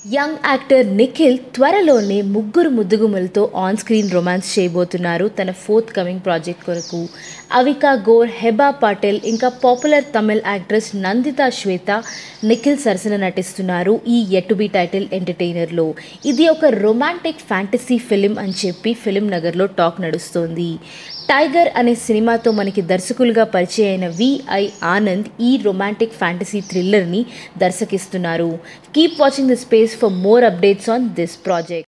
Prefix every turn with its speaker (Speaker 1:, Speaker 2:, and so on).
Speaker 1: young actor Nikhil త్వరలోనే ముగ్గురు ముద్దుగుములతో on screen romance చేయబోతున్నారు తన ఫోర్త్ కమింగ్ ప్రాజెక్ట్ కొరకు అవికా గోర్ హెబా పాటెల్ ఇంకా పాపులర్ తమిళ్ యాక్ట్రెస్ నందిత శ్వేత నిఖిల్ సరసన నటిస్తున్నారు ఈ ఎట్ బి టైటిల్ ఎంటర్టైనర్లో ఇది ఒక రొమాంటిక్ ఫ్యాంటసీ ఫిలిం అని చెప్పి ఫిలిం నగర్లో టాక్ నడుస్తోంది టైగర్ అనే సినిమాతో మనకి దర్శకులుగా పరిచయం అయిన విఐ ఆనంద్ ఈ రొమాంటిక్ ఫ్యాంటసీ థ్రిల్లర్ని దర్శకిస్తున్నారు keep watching the space for more updates on this project